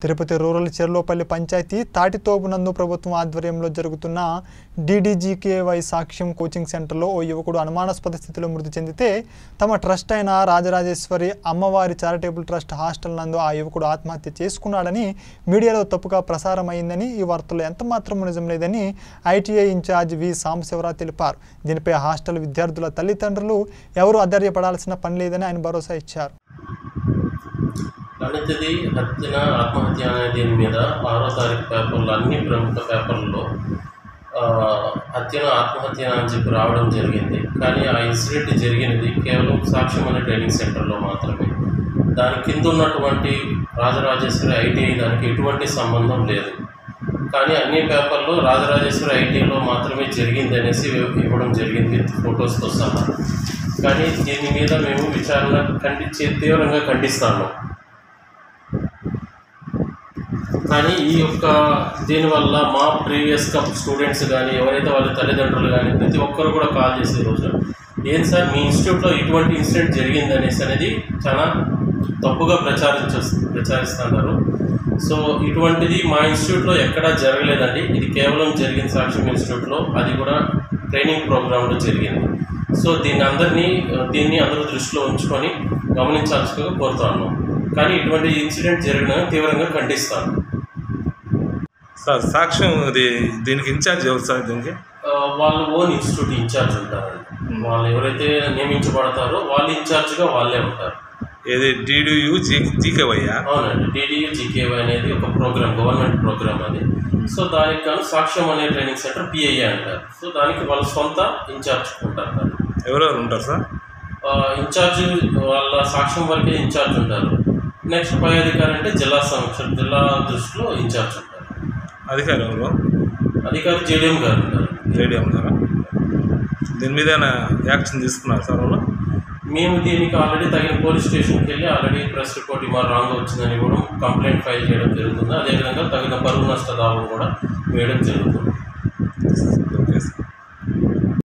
Tirupati rural Cherlopalli panchayat తాటితోపునందు ప్రభుత్వం ఆధ్వర్యంలో జరుగుతున్న డీడీజీకేవై సాక్ష్యం కోచింగ్ సెంటర్లో ఓ యువకుడు అనుమానాస్పద స్థితిలో మృతి చెందితే తమ ట్రస్ట్ అయిన రాజరాజేశ్వరి అమ్మవారి చారిటబుల్ ట్రస్ట్ హాస్టల్ నందు ఆ యువకుడు ఆత్మహత్య చేసుకున్నాడని మీడియాలో తప్పుగా ప్రసారం అయిందని ఈ వార్తల్లో ఎంత మాత్రం నిజం లేదని ఐటీఐ ఇన్ఛార్జ్ వి సాంబశివరావు తెలిపారు దీనిపై హాస్టల్ విద్యార్థుల తల్లిదండ్రులు ఎవరు అధైర్యపడాల్సిన పని లేదని ఆయన భరోసా ఇచ్చారు లలితది హత్యన ఆత్మహత్య అనే దీని మీద ఆరో తారీఖు పేపర్లో అన్ని ప్రముఖ పేపర్లలో ఆ, హత్యన ఆత్మహత్య అని చెప్పి రావడం జరిగింది కానీ ఆ ఇన్సిడెంట్ జరిగినది కేవలం సాక్ష్యం అనే ట్రైనింగ్ సెంటర్లో మాత్రమే దాని కింద ఉన్నటువంటి రాజరాజేశ్వరి ఐటీఐ దానికి ఎటువంటి సంబంధం లేదు కానీ అన్ని పేపర్లో రాజరాజేశ్వరి ఐటీఐలో మాత్రమే జరిగింది అనేసి ఇవ్వడం జరిగింది ఫొటోస్తో సహా కానీ దీని మీద మేము విచారణ ఖండించే తీవ్రంగా ఖండిస్తాము కానీ ఈ యొక్క దీనివల్ల మా ప్రీవియస్ స్టూడెంట్స్ కానీ ఎవరైతే వాళ్ళ తల్లిదండ్రులు కానీ ప్రతి ఒక్కరు కూడా కాల్ చేసే రోజు ఏం సార్ మీ ఇన్స్టిట్యూట్లో ఇటువంటి ఇన్సిడెంట్ జరిగింది అనేసి అనేది చాలా తప్పుగా ప్రచారించ ప్రచారిస్తున్నారు సో ఇటువంటిది మా ఇన్స్టిట్యూట్లో ఎక్కడా జరగలేదండి ఇది కేవలం జరిగింది సాక్ష్యం ఇన్స్టిట్యూట్లో అది కూడా ట్రైనింగ్ ప్రోగ్రాంలో జరిగింది సో దీన్ని అందరినీ దీన్ని అందరూ దృష్టిలో ఉంచుకొని గమనించాల్సిందిగా కోరుతాను కానీ ఇటువంటి ఇన్సిడెంట్ జరిగిన తీవ్రంగా ఖండిస్తాను సార్ సాక్ష్యం ఇది దీనికి ఇన్ఛార్జ్ ఎవరు సార్ దీనికి ఆ, వాళ్ళు ఓన్ ఇన్స్టిట్యూట్ ఇన్ఛార్జ్ ఉంటారండి వాళ్ళు ఎవరైతే నియమించబడతారో వాళ్ళు ఇన్ఛార్జ్గా వాళ్ళే ఉంటారు ఏది డిడియు జీ జీకేవయ్యా అవునండి డిడియు జీకేవై అనేది ఒక ప్రోగ్రామ్ గవర్నమెంట్ ప్రోగ్రామ్ అది సో దానికి గాను సాక్ష్యం అనే ట్రైనింగ్ సెంటర్ పిఐఏ అంటారు సో దానికి వాళ్ళ సొంత ఇన్ఛార్జ్ ఉంటారు దాన్ని. ఎవరెవరు ఉంటారు సార్ ఆ, ఇన్ఛార్జ్ వాళ్ళ సాక్ష్యం వరకే ఇన్ఛార్జ్ ఉంటారు నెక్స్ట్ పై అధికారి అంటే జిల్లా సమక్ష జిల్లా దృష్టిలో ఇన్ఛార్జ్ ఉంటారు అధికారి ఎవరు అధికారి జేడీఎం గారు ఉంటారు రెడీ ఉన్నారా దీని మీద ఏమైనా యాక్షన్ తీసుకున్నారు సార్ వాళ్ళు మేము దీనికి ఆల్రెడీ తగిన పోలీస్ స్టేషన్కి వెళ్ళి ఆల్రెడీ ప్రెస్ రిపోర్ట్ మా రాంగ్ వచ్చిందని కూడా కంప్లైంట్ ఫైల్ చేయడం జరుగుతుంది అదేవిధంగా తగిన పరువు నష్ట దావం కూడా వేయడం జరుగుతుంది ఓకే సార్